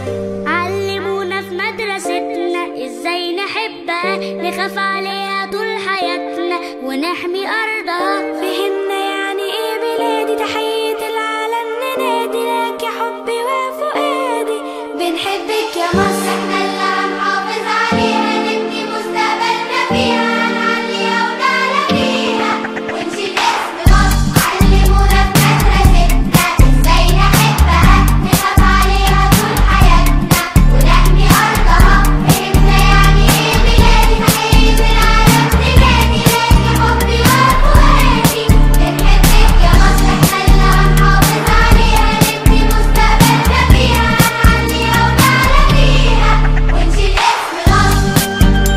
علمونا في مدرستنا ازاي نحبها نخاف عليها طول حياتنا ونحمي ارضها فهمنا يعني ايه بلادي تحية العالم ننادي لك يا حبي وفؤادي بنحبك يا مصر احنا اللي هنحافظ عليها نبني مستقبلنا فيها هنعليها ونعلى بيها ونشيل اسم مصر علمونا في مدرستنا ازاي نحبها نخاف عليها طول حياتنا ونحمي ارضها فهمنا يعني ايه بلادي تحية العالم ننادي لك يا حبي وفؤادي بنحبك يا مصر احنا اللي هنحافظ عليها نبني مستقبلنا فيها هنعليها ونعلى بيها ونشيل اسم مصر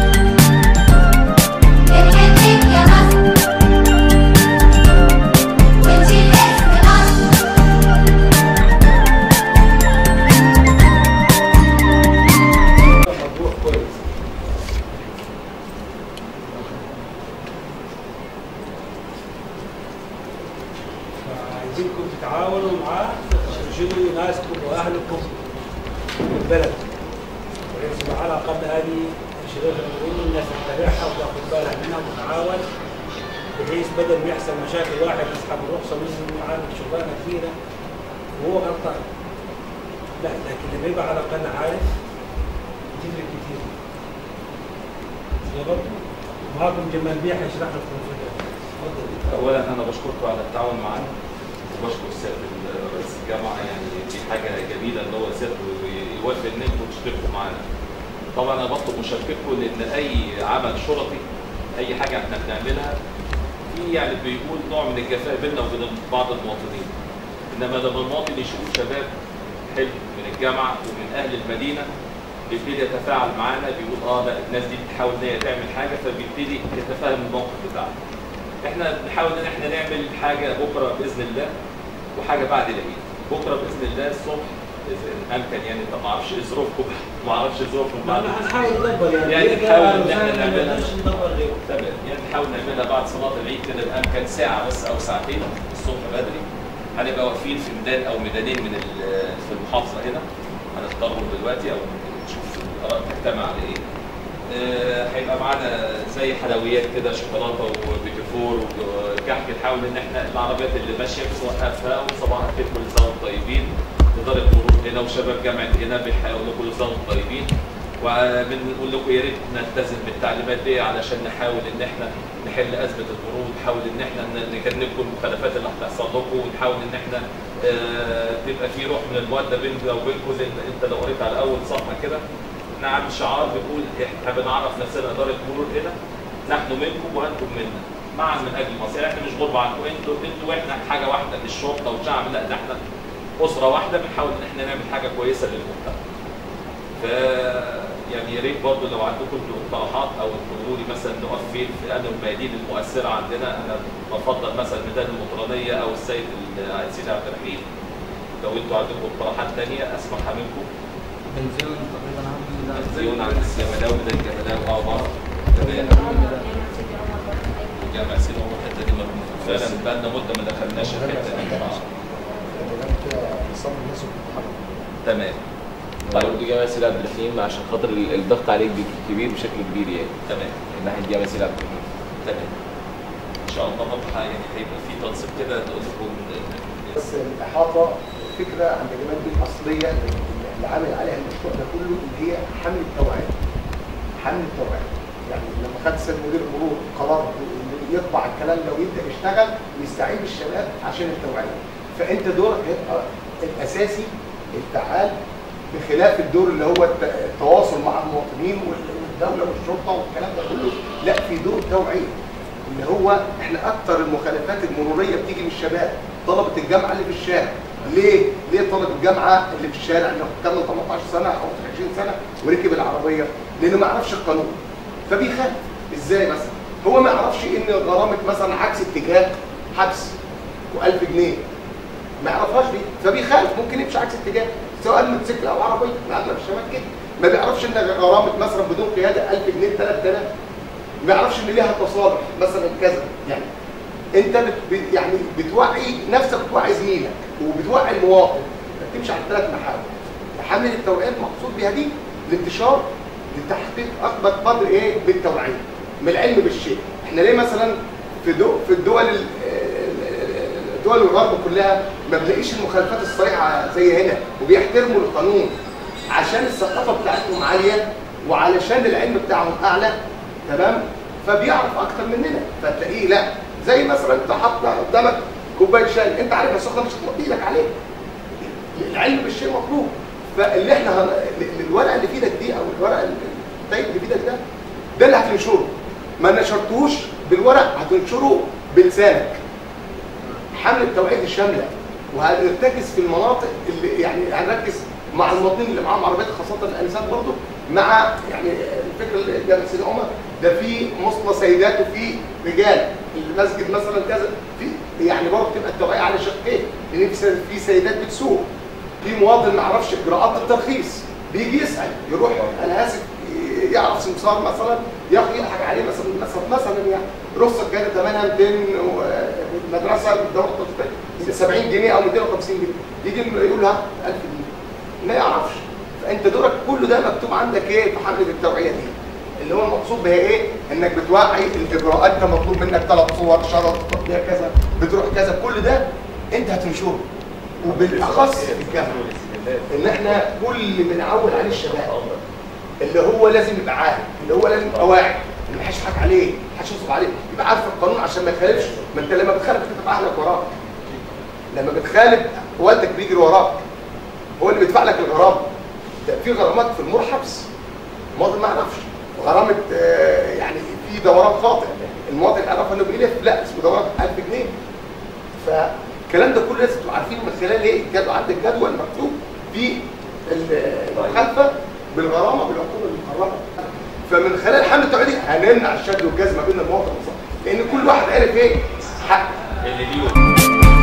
بنحبك يا مصر ونشيل اسم مصر موضوع كويس فعايزينكم تتعاونوا معاه ترشدوا ناسكم واهلكم في البلد بحيث يبقى على الاقل هذه شروط الامور الناس تتبعها وتاخذ بالها منها وتتعاون بحيث بدل ما يحصل مشاكل واحد يسحب الرخصه منه عامل شغلانه كبيره وهو غلطان لا لكن لما يبقى على الاقل عارف تفرق كتير يا برضه معاكم جمال بيه هيشرح لكم الفكره تفضل اولا انا بشكركم على التعاون معانا وبشكر السيد رئيس الجامعه يعني دي حاجه جميله ان هو يسير ويوافق ان انتم تشتركوا معانا. طبعا انا بطلب مشاركتكم لان اي عمل شرطي اي حاجه احنا بنعملها في يعني بيقول نوع من الجفاء بيننا وبين بعض المواطنين. انما لما المواطن يشوف شباب حلو من الجامعه ومن اهل المدينه بيبتدي يتفاعل معانا بيقول اه لا الناس دي بتحاول ان هي تعمل حاجه فبيبتدي يتفهم الموقف بتاعنا. احنا بنحاول ان احنا نعمل حاجه بكره باذن الله وحاجه بعد العيد بكره باذن الله الصبح اذا امكن يعني طب ما اعرفش ايه ظروفكم ما اعرفش ظروفكم بعد احنا هنحاول ندبر يعني يعني إيه نحاول قال إن إحنا وسهل ما نعملها. نقدرش ندبر غيره تمام يعني نحاول نعملها بعد صلاه العيد كده بامكن ساعه بس او ساعتين الصبح بدري هنبقى واقفين في ميدان او ميدانين من ال- في المحافظه هنا هنختارهم دلوقتي او نشوف الاراء تجتمع على ايه آه، هيبقى معانا زي حلويات كده شوكولاته وبيتي فور وكحك نحاول ان احنا العربيات اللي ماشيه بنوقفها وصباح الخير كل سنه وانتم طيبين اداره مرور هنا وشباب جامعه هنا بيحاولوا كل سنه وانتم طيبين وبنقول لكم يا ريت نلتزم بالتعليمات دي علشان نحاول ان احنا نحل ازمه المرور ونحاول ان احنا ن- نجنبكم المخالفات اللي هتحصل لكم ونحاول ان احنا آه، تبقى في روح من الموده بيننا وبينكم لان انت لو قريت على اول صفحه كده احنا عامل شعار بيقول احنا بنعرف نفسنا اداره مرور هنا نحن منكم وانتم منا معا من اجل مصر يعني احنا مش غربة عنكم انتوا انتوا واحنا حاجه واحده مش شرطه وشعب لا ده احنا اسره واحده بنحاول ان احنا نعمل حاجه كويسه للمجتمع. ف يعني يا ريت برضه لو عندكم انتوا اقتراحات او تقولوا لي مثلا نقف فين في انه الميادين المؤثره عندنا انا بفضل مثلا ميدان المطرانيه او السيد ال- سيدي عبد الرحيم. لو انتوا عندكم اقتراحات ثانيه اسمعها منكم. بنزيون تقريبا عامل زيون عند الجملاوي ميدان الجملاوي اه بعض. تمام. جامع سينا هو الحته دي مرمومه فعلا بقى لنا مده ما دخلناش الحته دي تمام طيب برضه جامعة سيدي عبد الرحيم عشان خاطر ال- الضغط عليك بي- كبير بشكل كبير يعني تمام من ناحية جامعة سيدي عبد الرحيم تمام ان شاء الله برضه يعني هيبقى في تنسيق كده نقول لكم بس الإحاطة فكرة عند جمال دي الأصلية اللي عامل عليها المشروع ده كله اللي هي حمل التوعية حمل التوعية يعني لما خد سيد مدير المرور قرار إنه يطبع الكلام ده ويبدأ يشتغل يستعين بالشباب عشان التوعية فأنت دورك هيبقى الأساسي الفعال بخلاف الدور اللي هو الت- التواصل مع المواطنين والدولة والشرطة والكلام ده كله لا في دور توعية اللي هو احنا اكتر المخالفات المروريه بتيجي من الشباب طلبه الجامعه اللي في الشارع ليه؟ ليه طالب الجامعه اللي في الشارع اللي كمل 18 سنه او 20 سنه وركب العربيه؟ لانه ما يعرفش القانون فبيخاف ازاي مثلا؟ هو ما يعرفش ان غرامه مثلا عكس اتجاه حبس و1000 جنيه ما يعرفهاش دي فبيخالف ممكن يمشي عكس اتجاه سواء موتوسيكل او عربيه ما اغلب الشباب كده ما بيعرفش ان غرامه مثلا بدون قياده 1000 جنيه 3000 ما يعرفش ان ليها تصالح مثلا كذا يعني انت بت بت- يعني بتوعي نفسك بتوعي زميلك وبتوعي المواطن انت بتمشي على ثلاث محاور حمله التوعيه المقصود بها دي الانتشار لتحقيق اكبر قدر ايه بالتوعيه من العلم بالشيء احنا ليه مثلا في دو في الدول ال- دول الغرب كلها ما بنلاقيش المخالفات الصريحه زي هنا وبيحترموا القانون عشان الثقافه بتاعتهم عاليه وعلشان العلم بتاعهم اعلى تمام فبيعرف اكتر مننا فتلاقيه لا زي مثلا انت حاطط قدامك كوبايه شاي انت عارفها سخنه مش هتحط ايدك عليه العلم بالشيء مطلوب فاللي احنا هن... الورقه اللي في ايدك دي او الورقه الطيب اللي في ايدك ده ده اللي هتنشره ما نشرتوش بالورق هتنشره بلسانك حمله التوعيه الشامله وهنرتكز في المناطق اللي يعني هنركز مع المواطنين اللي معاهم عربيات خاصه الانسان برضه مع يعني الفكره اللي جاب سيدي عمر ده في مصلى سيدات وفي رجال المسجد مثلا كذا في يعني برضه تبقى التوعيه على شقين لان في سي- في سيدات بتسوق في مواطن ما يعرفش اجراءات الترخيص بيجي يسال يروح انا اسف يعرف سمسار مثلا ياخد يضحك عليه مثلا مثلا مثلا يعني رخصه كانت ثمنها 200 مدرسه بالدوره التطبيقيه 70 جنيه او 250 جنيه يجي يقول له هات 1000 جنيه ما يعرفش فانت دورك كله ده مكتوب عندك ايه في حمله التوعيه دي اللي هو المقصود بها ايه انك بتوعي الاجراءات انت مطلوب منك ثلاث صور شرط تطبيق كذا بتروح كذا كل ده انت هتنشره وبالاخص في الجامعه ان احنا كل بنعود عليه الشباب اللي هو لازم يبقى عارف اللي هو لازم يبقى واعي اللي ما حدش يضحك عليه ما حدش ينصب عليه يبقى عارف القانون عشان ما يخالفش ما انت لما بتخالف بتبقى اهلك وراك لما بتخالف والدك بيجري وراك هو اللي بيدفع لك الغرامه ده في غرامات في المور حبس المواطن ما يعرفش غرامه آه، يعني في دورات خاطئ المواطن يعرف انه بيلف لا اسمه دورات 1000 جنيه فالكلام ده كله لازم تبقوا عارفينه من خلال ايه؟ الجدول عندك جدول مكتوب في المخالفه بالغرامه بالعقوبه المقرره فمن خلال حمله التوعيه دي هنمنع الشد والجذب ما بين المواطن والمصلحة. لان كل واحد عارف ايه حق اللي ليه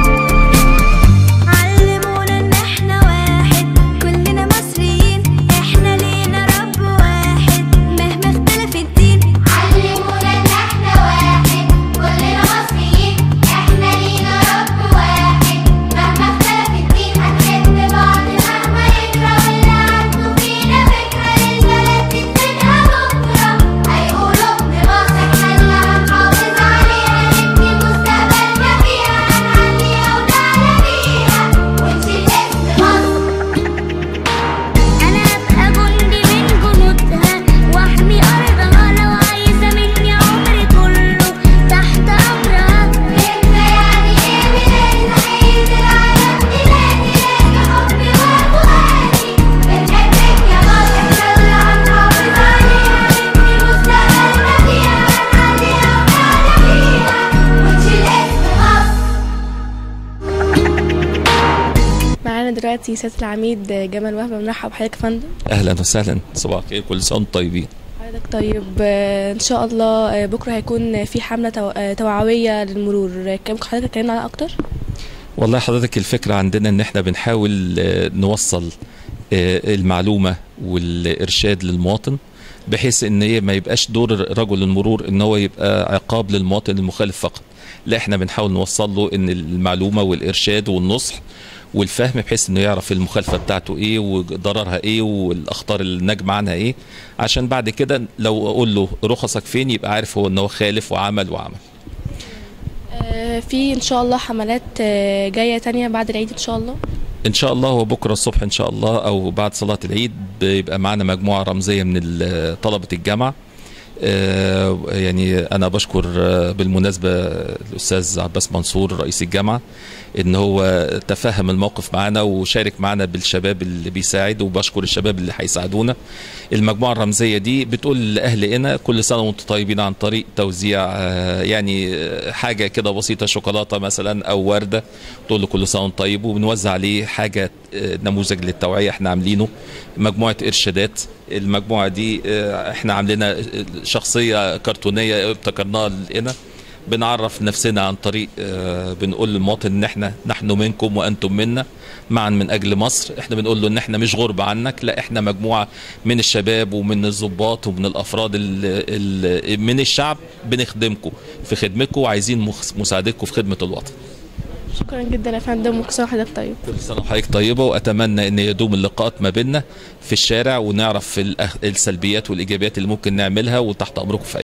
علمونا ان احنا واحد كلنا مصريين احنا لينا رب واحد مهما اختلف الدين علمونا ان احنا واحد كلنا مصريين احنا لينا رب واحد مهما اختلف الدين هنحب بعض مهما يجرى واللي عنده فينا فكرة للبلد تتبنها بكرة هيقولوا ابن مصر احنا اللي هنحافظ عليها نبني مستقبلنا فيها هنعليها ونعلى بيها ونشيل اسم مصر انا ابقى جندي من جنودها واحمي ارضها لو عايزه مني عمري كله تحت امرها انت يعني ايه بلادي تحية العالم دي نادي نادي حبي وفؤادي بنحبك يا مصر احنا اللي هنحافظ عليها نبني مستقبلنا فيها هنعليها ونعلى بيها ونشيل اسم مصر معانا دلوقتي سيادة العميد جمال وهبة بنرحب بحضرتك يا فندم اهلا وسهلا صباح الخير كل سنه وانتم طيبين حضرتك طيب آه، ان شاء الله آه، بكره هيكون في حملة تو- آه، توعوية للمرور آه، ممكن حضرتك تكلمنا عنها اكتر والله حضرتك الفكره عندنا ان احنا بنحاول آه، نوصل آه، المعلومه والارشاد للمواطن بحيث ان هي ما يبقاش دور رجل المرور ان هو يبقى عقاب للمواطن المخالف فقط لا احنا بنحاول نوصل له ان المعلومه والارشاد والنصح والفهم بحيث انه يعرف المخالفه بتاعته ايه وضررها ايه والاخطار الناجمه عنها ايه عشان بعد كده لو اقول له رخصك فين يبقى عارف هو ان هو خالف وعمل وعمل آه، في ان شاء الله حملات آه، جاية تانية بعد العيد ان شاء الله ان شاء الله هو بكره الصبح ان شاء الله او بعد صلاه العيد بيبقى معانا مجموعه رمزيه من ال- طلبه الجامعه آه، يعني انا بشكر آه، بالمناسبه الاستاذ عباس منصور رئيس الجامعه ان هو تفهم الموقف معانا وشارك معانا بالشباب اللي بيساعد وبشكر الشباب اللي هيساعدونا المجموعه الرمزيه دي بتقول لاهل هنا كل سنه وانتم طيبين عن طريق توزيع آه، يعني آه، حاجه كده بسيطه شوكولاته مثلا او ورده تقول له كل سنه وانت طيب وبنوزع عليه حاجه آه، نموذج للتوعيه احنا عاملينه مجموعه ارشادات المجموعه دي آه، احنا عاملينها شخصيه كرتونيه ابتكرناها هنا بنعرف نفسنا عن طريق آه، بنقول للمواطن ان احنا نحن منكم وانتم منا معا من اجل مصر احنا بنقول له ان احنا مش غربة عنك لا احنا مجموعة من الشباب ومن الضباط ومن الافراد ال ال من الشعب بنخدمكم في خدمتكم وعايزين مخ- مساعدتكم في خدمة الوطن شكرا جدا يا فندم وكل سنه وحضرتك طيب كل سنه وحضرتك طيبه واتمنى ان يدوم اللقاءات ما بيننا في الشارع ونعرف الأخ- السلبيات والايجابيات اللي ممكن نعملها وتحت امركم في